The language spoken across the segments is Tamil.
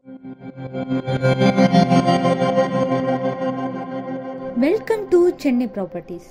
welcome to Chennai properties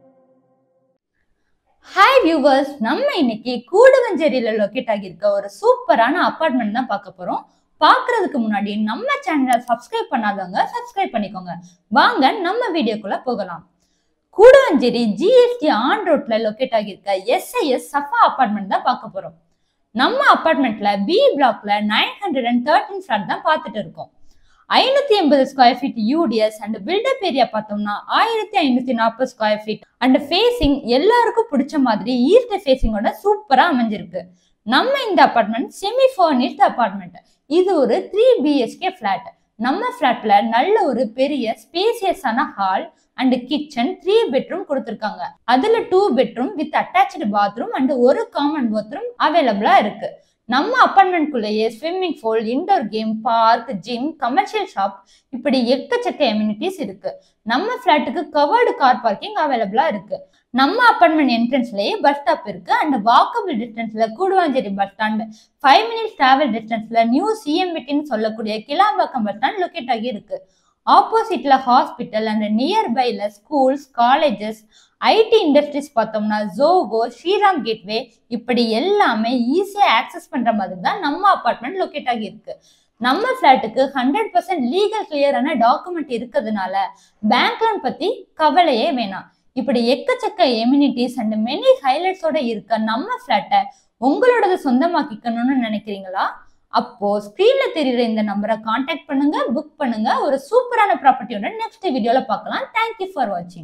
hi viewers நம்ம இன்னைக்கு கூடுவஞ்சேரியில லொக்கேட் ஆகியிருக்க ஒரு சூப்பரான அபார்ட்மெண்ட் தான் பார்க்க போறோம் பார்க்கிறதுக்கு முன்னாடி நம்ம சேனலை சப்ஸ்கிரைப் பண்ணாதவங்க சப்ஸ்கிரைப் பண்ணிக்கோங்க வாங்க நம்ம வீடியோக்குள்ள போகலாம் கூடுவஞ்சேரி ஜிஎஸ்டி ஆன் ரோட்ல லொக்கேட் ஆகியிருக்க எஸ்ஐஎஸ் சஃபா அபார்ட்மெண்ட் தான் பார்க்க போறோம் நம்ம அபார்ட்மெண்ட்ல பி பிளாக்ல nine hundred and thirteen flat தான் பார்த்துட்டு இருக்கோம் ஐநூத்தி எண்பது square feet UDS and built up area பார்த்தோம்னா ஆயிரத்தி ஐநூத்தி நாற்பது ஸ்கொயர் ஃபீட் அண்ட் ஃபேசிங் எல்லாருக்கும் பிடிச்ச மாதிரி ஈஸ்ட் ஃபேசிங்கோட சூப்பரா அமைஞ்சிருக்கு நம்ம இந்த அபார்ட்மெண்ட் செமி ஃபர்னிஷ்ட் அபார்ட்மெண்ட் இது ஒரு த்ரீ பிஹெச்கே ஃபிளாட் நம்ம ஃபிளாட்ல நல்ல ஒரு பெரிய ஸ்பேசியஸான hall and kitchen three bedroom கொடுத்துருக்காங்க அதுல two bedroom with attach bathroom and ஒரு காமன் பாத்ரூம் அவைலபிளா இருக்கு நம்ம அப்பார்ட்மெண்ட்குள்ளேயே swimming pool indoor game park gym commercial shop இப்படி எக்கச்சக்க எம்யூனிட்டிஸ் இருக்கு நம்ம ஃபிளாட்டுக்கு கவர்டு கார் பார்க்கிங் அவைலபிளா இருக்கு நம்ம அப்பார்ட்மெண்ட் என்ட்ரன்ஸ்லயே பஸ் ஸ்டாப் இருக்கு அண்ட் வாக்கபிள் டிஸ்டன்ஸ்ல Guduvanchery bus stand five minutes travel டிஸ்டன்ஸ்ல நியூ சிஎம்பிடின்னு சொல்லக்கூடிய கிளாம்பாக்கம் பஸ் ஸ்டாண்ட் லொக்கேட் ஆகி இருக்கு ஆப்போசிட்ல ஹாஸ்பிட்டல் அண்ட் நியர்பைல ஸ்கூல்ஸ் காலேஜஸ் ஐடி இண்டஸ்ட்ரீஸ் பார்த்தோம்னா ஜோகோ ஸ்ரீராம் கேட்வே இப்படி எல்லாமே ஈஸியா ஆக்சஸ் பண்ற மாதிரி தான் நம்ம அபார்ட்மெண்ட் லொக்கேட் ஆகி இருக்கு நம்ம ஃபிளாட்டுக்கு ஹண்ட்ரட் பர்சன்ட் லீகல் கிளியரான டாக்குமெண்ட் இருக்கிறதுனால பேங்க் லோன் பத்தி கவலையே வேணாம் இப்படி எக்கச்சக்க எம்யூனிட்டிஸ் அண்ட் மெனி ஹைலைட்ஸோட இருக்க நம்ம ஃபிளாட்டை உங்களோடது சொந்தமாக்கிக்கணும்னு நினைக்கிறீங்களா அப்போ ஸ்க்ரீன்ல தெரியுற இந்த நம்பரை காண்டாக்ட் பண்ணுங்க புக் பண்ணுங்க ஒரு சூப்பரான ப்ராப்பர்ட்டியோட நெக்ஸ்ட் வீடியோல பார்க்கலாம் தேங்க்யூ ஃபார் வாட்சிங்